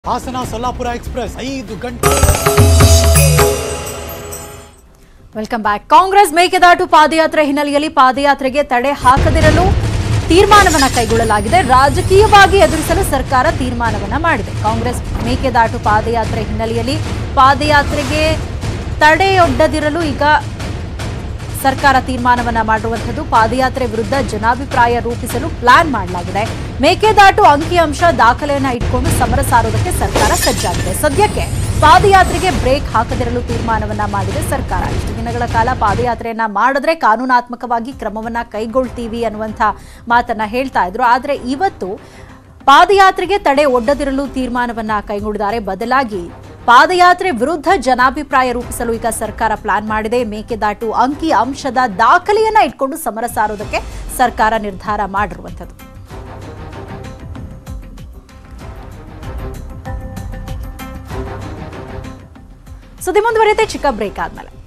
Hassan Solapur express ಐದು ಗಂಟೆ welcome back Congress Mekedatu ಪಾದಯಾತ್ರೆ ಹಿನ್ನೆಲೆಯಲ್ಲಿ ಪಾದಯಾತ್ರೆಗೆ ತಡೆ ಹಾಕದಿರಲು ತೀರ್ಮಾನವನ್ನ ಕೈಗೊಳ್ಳಲಾಗಿದೆ ರಾಜಕೀಯವಾಗಿ ಎದುರಿಸಲು ಸರ್ಕಾರ ತೀರ್ಮಾನವನ್ನ ಮಾಡಿದೆ ಕಾಂಗ್ರೆಸ್ ಮೇಕೆದಾಟು ಪಾದಯಾತ್ರೆ ಹಿನ್ನೆಲೆಯಲ್ಲಿ ಪಾದಯಾತ್ರೆಗೆ ತಡೆಯೊಡ್ಡದಿರಲು ಈಗ ಸರ್ಕಾರ ತೀರ್ಮಾನವನ್ನ ಮಾಡಿರುವಂಥದ್ದು ಪಾದಯಾತ್ರೆ ವಿರುದ್ಧ ಜನಾಭಿಪ್ರಾಯ ರೂಪಿಸಲು ಪ್ಲಾನ್ ಮಾಡಲಾಗಿದೆ ಮೇಕೆದಾಟು ಅಂಕಿಅಂಶ ದಾಖಲೆಯನ್ನ ಇಟ್ಕೊಂಡು ಸಮರ ಸಾರೋದಕ್ಕೆ ಸರ್ಕಾರ ಸಜ್ಜಾಗಿದೆ ಸದ್ಯಕ್ಕೆ ಪಾದಯಾತ್ರೆಗೆ ಬ್ರೇಕ್ ಹಾಕದಿರಲು ತೀರ್ಮಾನವನ್ನ ಮಾಡಿದೆ ಸರ್ಕಾರ ಇಷ್ಟು ದಿನಗಳ ಕಾಲ ಪಾದಯಾತ್ರೆಯನ್ನ ಮಾಡಿದ್ರೆ ಕಾನೂನಾತ್ಮಕವಾಗಿ ಕ್ರಮವನ್ನ ಕೈಗೊಳ್ತೀವಿ ಅನ್ನುವಂಥ ಮಾತನ್ನ ಹೇಳ್ತಾ ಇದ್ರು ಆದ್ರೆ ಇವತ್ತು ಪಾದಯಾತ್ರೆಗೆ ತಡೆ ಒಡ್ಡದಿರಲು ತೀರ್ಮಾನವನ್ನ ಕೈಗೊಂಡಿದ್ದಾರೆ ಬದಲಾಗಿ ಪಾದಯಾತ್ರೆ ವಿರುದ್ಧ ಜನಾಭಿಪ್ರಾಯ ರೂಪಿಸಲು ಈಗ ಸರ್ಕಾರ ಪ್ಲಾನ್ ಮಾಡಿದೆ ಮೇಕೆದಾಟು ಅಂಕಿ ಅಂಶದ ದಾಖಲೆಯನ್ನ ಇಟ್ಕೊಂಡು ಸಮರ ಸಾರೋದಕ್ಕೆ ಸರ್ಕಾರ ನಿರ್ಧಾರ ಮಾಡಿರುವಂಥದ್ದು ಸುದ್ದಿ ಮುಂದುವರಿಯುತ್ತೆ ಚಿಕ್ಕ ಬ್ರೇಕ್ ಆದ್ಮೇಲೆ